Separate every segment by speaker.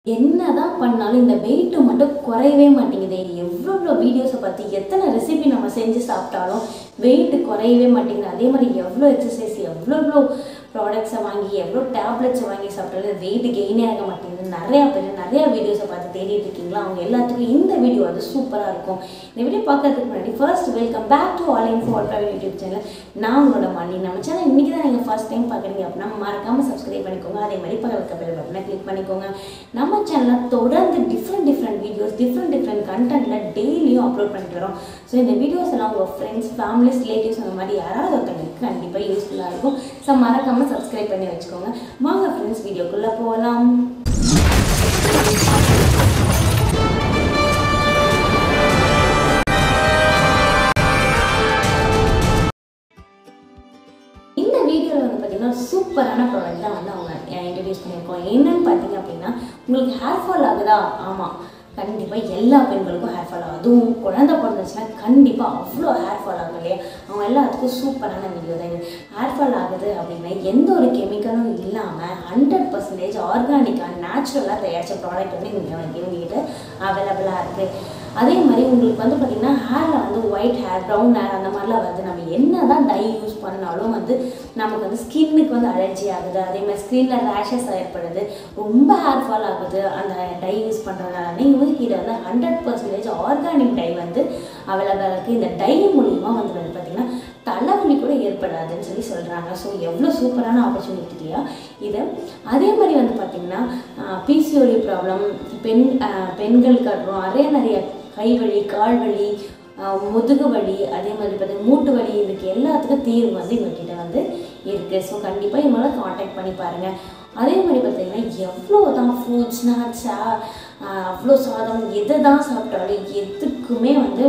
Speaker 1: என்னதான் பண்ணாலும் இந்த வெயிட் மட்டும் குறையவே மாட்டேங்குதே எவ்வளோ எவ்வளோ வீடியோஸை பார்த்து எத்தனை ரெசிபி நம்ம செஞ்சு சாப்பிட்டாலும் வெயிட் குறையவே மாட்டேங்குது அதே மாதிரி எவ்வளோ எக்ஸசைஸ் எவ்வளோ எவ்வளோ ப்ராடக்ட்ஸை வாங்கி எவ்வளோ டேப்லெட்ஸை வாங்கி சாப்பிட்டாலும் வெயிட் கெயினே ஆக மாட்டேங்குது நிறையா பேர் நிறையா வீடியோஸை பார்த்து தேடிட்டு இருக்கீங்களா அவங்க எல்லாத்துக்கும் இந்த வீடியோ வந்து சூப்பராக இருக்கும் இந்த வீடியோ பார்க்கறதுக்கு முன்னாடி first welcome back to all in for private YouTube channel நான் உங்களோட மணி நம்ம சேனல் இன்றைக்கி தான் நீங்கள் ஃபர்ஸ்ட் டைம் பார்க்குறீங்க அப்படின்னா மறக்காமல் சப்ஸ்கிரைப் பண்ணிக்கோங்க அதே மாதிரி பக்கத்து பெல் பட்டனை கிளிக் பண்ணிக்கோங்க நம்ம சேனலில் தொடர்ந்து different different videos different different கண்டென்ட்டில் டெய்லியும் அப்லோட் பண்ணிட்டு வரோம் ஸோ இந்த வீடியோஸ் எல்லாம் உங்கள் ஃப்ரெண்ட்ஸ் ஃபேமிலிஸ் ரிலேட்டிவ்ஸ் அந்த மாதிரி யாராவது ஒருத்தவங்களுக்கு கண்டிப்பாக யூஸ்ஃபுல்லாக இருக்கும் ஸோ மறக்காமல் சப்ஸ்கிரைப் பண்ணி வச்சுக்கோங்க வாங்க ஃப்ரெண்ட்ஸ் வீடியோக்குள்ளே போகலாம் இந்த வீடியோவில் வந்து பார்த்தீங்கன்னா சூப்பரான ப்ராடக்ட் தான் வந்து அவங்க இன்ட்ரடியூஸ் பண்ணியிருக்கோம் என்னன்னு பார்த்தீங்க அப்படின்னா உங்களுக்கு ஹேர் ஃபால் ஆகுதா ஆமாம் கண்டிப்பாக எல்லா பெண்களுக்கும் ஹேர் ஃபால் ஆகும் அதுவும் குழந்தை பிறந்துச்சுன்னா கண்டிப்பாக அவ்வளோ ஹேர் ஃபால் ஆகும் இல்லையா அவங்க எல்லாத்துக்கும் சூப்பரான வீடியோ தான் இது ஹேர் ஃபால் ஆகுது அப்படின்னா எந்த ஒரு கெமிக்கலும் இல்லாமல் ஹண்ட்ரட் பர்சன்டேஜ் ஆர்கானிக்காக நேச்சுரலாக தயாரித்த ப்ராடக்ட் வந்து இங்கே இவங்ககிட்ட அவைலபிளாக இருக்குது அதே மாதிரி உங்களுக்கு வந்து பார்த்திங்கன்னா ஹேரில் வந்து ஒயிட் ஹேர் ப்ரௌன் ஹேர் அந்த மாதிரிலாம் வருது நம்ம என்ன தான் டை யூஸ் பண்ணாலும் வந்து நமக்கு வந்து ஸ்கின்னுக்கு வந்து அலர்ஜி ஆகுது அதே மாதிரி ஸ்கின்னில் ரேஷஸ் ஏற்படுது ரொம்ப ஹேர் ஃபால் ஆகுது அந்த டை யூஸ் பண்ணுறதுனால இவங்க கிட்ட வந்து ஹண்ட்ரட் பர்சன்டேஜ் ஆர்கானிக் டை வந்து அவைலபிளாக இருக்குது இந்த டை மூலியமாக வந்து வந்து பார்த்திங்கன்னா தலைவலி கூட ஏற்படாதுன்னு சொல்லி சொல்கிறாங்க ஸோ எவ்வளோ சூப்பரான ஆப்பர்ச்சுனிட்டி இல்லையா இது அதே மாதிரி வந்து பார்த்திங்கன்னா பிசிஓடி ப்ராப்ளம் பெண் பெண்களுக்கு அப்புறம் நிறைய நிறைய கைவலி கால்வலி முதுகு வலி அதே மாதிரி பார்த்தீங்கன்னா மூட்டு வலி இதுக்கு எல்லாத்துக்கும் தீர்வு வந்து இவங்ககிட்ட வந்து இருக்குது ஸோ கண்டிப்பாக இவங்கள காண்டாக்ட் பண்ணி பாருங்கள் அதே மாதிரி பார்த்தீங்கன்னா எவ்வளோ தான் ஃப்ரூட்ஸ் நட்ஸா அவ்வளோ சாதம் எதை தான் சாப்பிட்டாலும் எதுக்குமே வந்து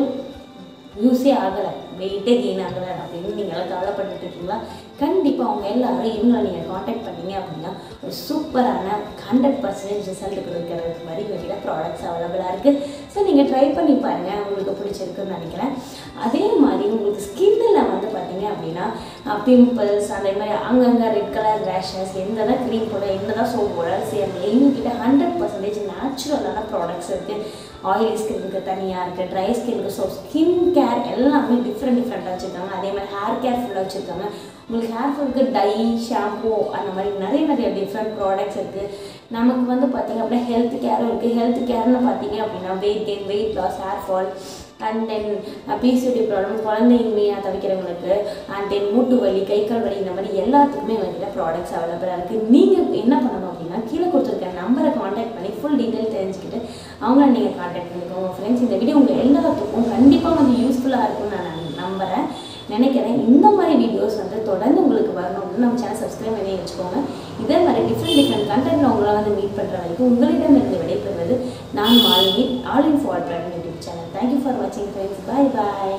Speaker 1: யூஸே ஆகலை வெயிட்டே கெயின் ஆகலை அப்படின்னு நீங்கள் எல்லாம் கவலைப்பட்டுட்டு இருக்கீங்களா கண்டிப்பாக அவங்க எல்லாரும் இவங்களை நீங்கள் காண்டாக்ட் பண்ணீங்க அப்படின்னா ஒரு சூப்பரான ஹண்ட்ரட் பர்சன்டேஜ் ரிசல்ட் கொடுக்கறதுக்கு மாதிரி வெளியில ப்ராடக்ட்ஸ் அவைலபிளாக இருக்குது ஸோ நீங்கள் ட்ரை பண்ணி பாருங்கள் உங்களுக்கு பிடிச்சிருக்குன்னு நினைக்கிறேன் அதே மாதிரி உங்களுக்கு ஸ்கின்னில் வந்து பார்த்தீங்க அப்படின்னா பிம்பிள்ஸ் அதே மாதிரி அங்கங்கே ரெட் கலர் ரேஷஸ் எந்த தான் க்ரீம் போட எந்த தான் சோப் போட சரி எங்ககிட்ட ஹண்ட்ரட் பர்சன்டேஜ் நேச்சுரலான ப்ராடக்ட்ஸ் இருக்குது ஆயிலி ஸ்கின்னுக்கு தனியாக இருக்குது ட்ரை ஸ்கின்னுக்கு ஸோ ஸ்கின் கேர் எல்லாமே டிஃப்ரெண்ட் டிஃப்ரெண்ட்டாக வச்சுருக்காங்க அதே மாதிரி ஹேர் கேர் ஃபுல்லாக வச்சுருக்காங்க உங்களுக்கு ஹேர் ஃபாலுக்கு டை ஷாம்பூ அந்த மாதிரி நிறைய நிறைய டிஃப்ரெண்ட் ப்ராடக்ட்ஸ் இருக்குது நமக்கு வந்து பார்த்திங்க அப்படின்னா ஹெல்த் கேரும் இருக்குது ஹெல்த் கேர்னு பார்த்தீங்க அப்படின்னா weight gain weight loss hair fall and then PCOD problem குழந்தைமையாக தவிக்கிறவங்களுக்கு அண்ட் தென் மூட்டு வலி கை கால் வலி இந்த மாதிரி எல்லாத்துக்குமே வந்துட்டு ப்ராடக்ட்ஸ் அவைலபிளாக இருக்குது நீங்கள் என்ன பண்ணணும் அப்படின்னா கீழே கொடுத்துருக்க நம்பரை காண்டாக்ட் பண்ணி ஃபுல் டீட்டெயில் தெரிஞ்சுக்கிட்டு அவங்கள நீங்கள் காண்டாக்ட் பண்ணிக்கோங்க ஃப்ரெண்ட்ஸ் இந்த வீடியோ உங்கள் எல்லாத்துக்கும் கண்டிப்பாக வந்து யூஸ்ஃபுல்லாக இருக்கும்னு நான் நம்புகிறேன் நினைக்கிறேன் இந்த மாதிரி வீடியோஸ் வந்து தொடர்ந்து உங்களுக்கு வரணும் அப்படின்னு நம்ம சேனல் சப்ஸ்கிரைப் பண்ணி வச்சுக்கோங்க இதே மாதிரி டிஃப்ரெண்ட் டிஃப்ரெண்ட் கண்டென்ட் உங்களை வந்து மீட் பண்ணுற வரைக்கும் உங்களிடம் இருந்து விடைபெறுவது நான் Malini all in for travel YouTube channel thank you for வாட்சிங் ஃப்ரெண்ட்ஸ் பாய் பாய்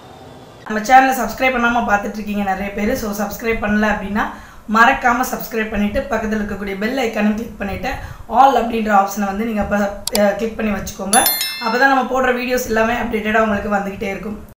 Speaker 2: நம்ம சேனலை சப்ஸ்கிரைப் பண்ணாமல் பார்த்துட்டு இருக்கீங்க நிறைய பேர் ஸோ சப்ஸ்கிரைப் பண்ணல அப்படின்னா மறக்காமல் சப்ஸ்கிரைப் பண்ணிவிட்டு பக்கத்தில் இருக்கக்கூடிய பெல் ஐக்கானும் கிளிக் பண்ணிவிட்டு ஆல் அப்படின்ற ஆப்ஷனை வந்து நீங்கள் இப்போ கிளிக் பண்ணி வச்சுக்கோங்க அப்போ தான் நம்ம போடுற வீடியோஸ் எல்லாமே அப்டேட்டடாக உங்களுக்கு வந்துக்கிட்டே இருக்கும்